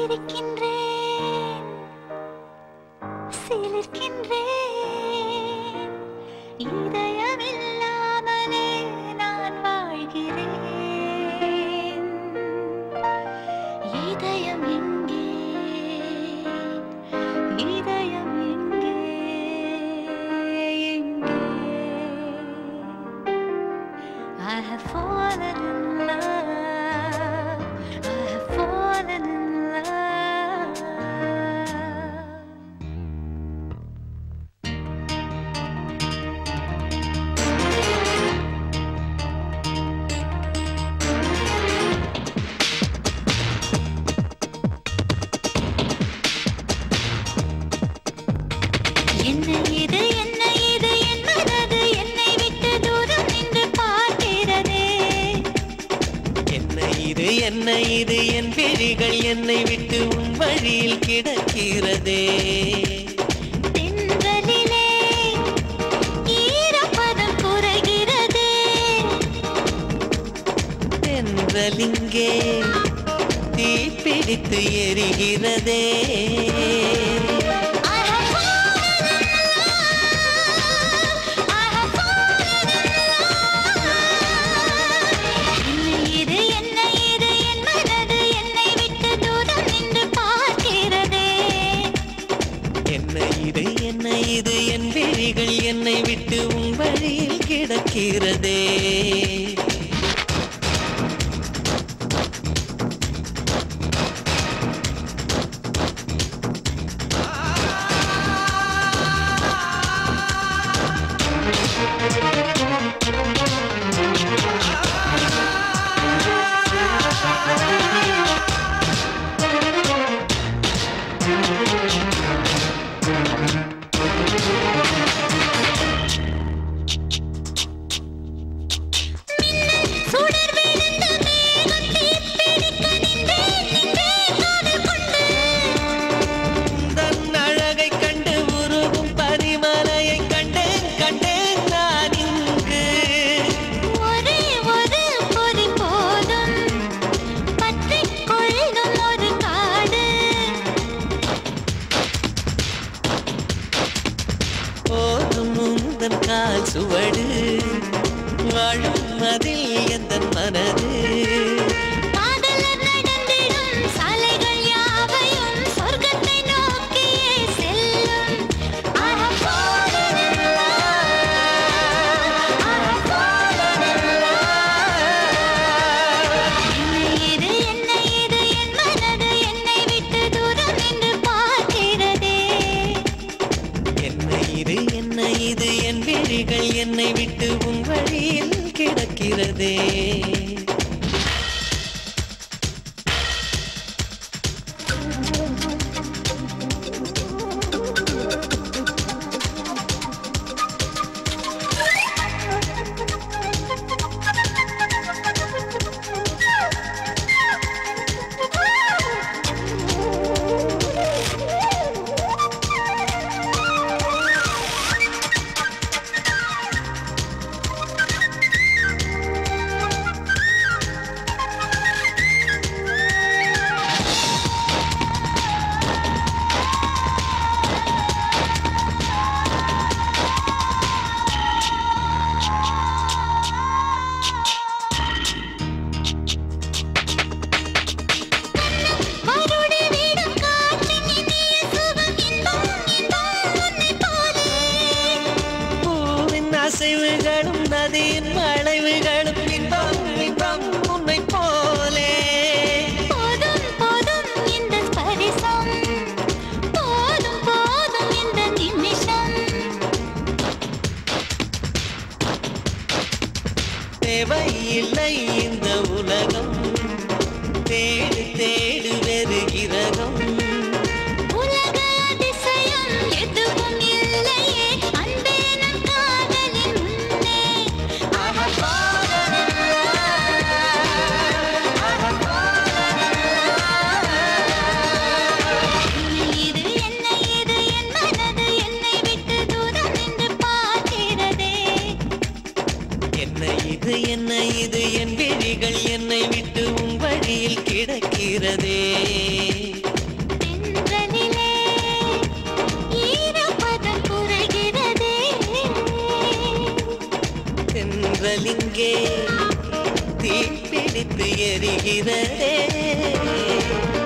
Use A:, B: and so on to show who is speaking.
A: சிரிக்கின்றேன் சிலிர்க்கின்றேன் இதயமில்லாமலே நான் வாழ்கிறேன் இதயம் எங்கே இதயம் எங்கே எங்கே I have fallen in love. I have fallen in love. என்ன இது என்ன இது என் மனது என்னை விட்டு தூரம் நின்று பார்க்கிறதே
B: என்ன இது என்ன இது என் விழிகள் என்னை விட்டு உன் வழியில் கிடக்கிறதே
A: தென்றலிலே ஈரப்பதம் குறைகிறதே
B: தென்றலிங்கே தீப்பிடித்து எரிகிறதே
A: I have fallen in love. I have fallen in love. என்ன இது என்ன இது என் மனது என்னை விட்டு தூரம் நின்று பார்க்கிறதே
B: என்ன இது என்ன இது என் விழிகள் என்னை விட்டு உன் வழியில் கிடக்கிறதே
A: சுடர் விழுந்த மேகம் தீப்பிடிக்க நின்றேன் நின்றேன் காதல் கொண்டு
B: தன் அழகை கண்டு உருகும் பனிமலையை கண்டேன் கண்டேன் நான் இங்கு
A: ஒரே ஒரு பொறி போதும் பற்றிக் கொள்ளும் ஒரு காடு
B: போதும் உந்தன் கால் சுவடு வாழும் அதில் எந்த மனது
A: காதலர் நடந்திடும் சாலைகள் யாவையும் சொர்க்கத்தை நோக்கியே செல்லும் I have fallen in love. I have fallen in love. என்ன இது என்ன இது என் மனது என்னை விட்டு தூரம் நின்று பார்க்கிறதே
B: என்ன இது என்ன இது என் விழிகள் என்னை விட்டு உன் வழியில் கிடக்கிறதே
A: மறுடி வீடும் காற்றின் இனிய சுகம் இன்பம் இன்பம் உன்னைப் போலே
B: பூவின் அசைவுகளும் நதியின் வளைவுகளும் இன்பம் இன்பம் உன்னை போலே
A: போதும் போதும் இந்த ஸ்பரிசம் போதும் போதும் இந்த நிமிஷம்
B: தேவையில்லை இந்த உலகம் தேடு தேடு வெறு கிரகம்
A: உலக அதிசயம் எதுவும் இல்லையே அன்பே நம் காதலின் முன்னே I have fallen in love. I have fallen in love. இது என்ன இது என் மனது என்னை விட்டு தூரம் நின்று பார்க்கிறதே
B: என்ன இது என்ன இது என் விழிகள் என்னை விட்டு உன் வழியில் கிடக்கிறதே இங்கே தீப்பிடித்து எரிகிறதே